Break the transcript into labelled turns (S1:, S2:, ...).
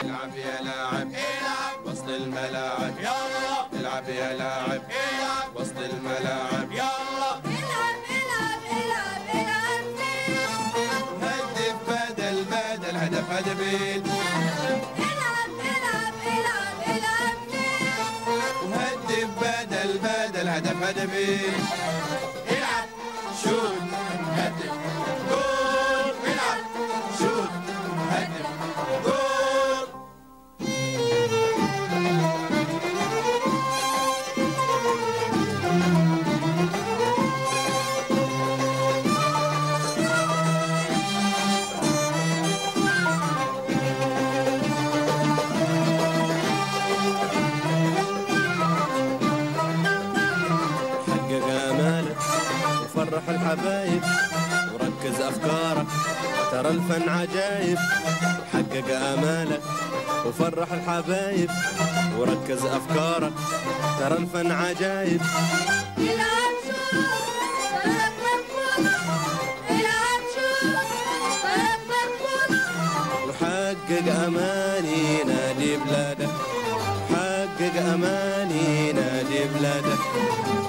S1: العب يا لاعب
S2: العب
S1: وسط الملاعب
S2: يلا
S1: العب يا لاعب
S2: العب
S1: وسط الملاعب
S2: يلا
S3: العب العب العب العب
S1: هدف بدل بدل هدف هدفين
S3: العب العب العب العب
S1: وهدف بدل بدل هدف هدفين
S2: العب شوت هدف جول العب شوت هدف جول
S4: حقق آمالك وفرح الحبايب وركز أفكارك ترى الفن عجايب حقق آمالك وفرح الحبايب وركز أفكارك ترى الفن عجايب
S3: العب شوت طرف مرفوض العب شوت طرف مرفوض
S4: وحقق أماني نادي بلادك حقق أماني نادي بلادك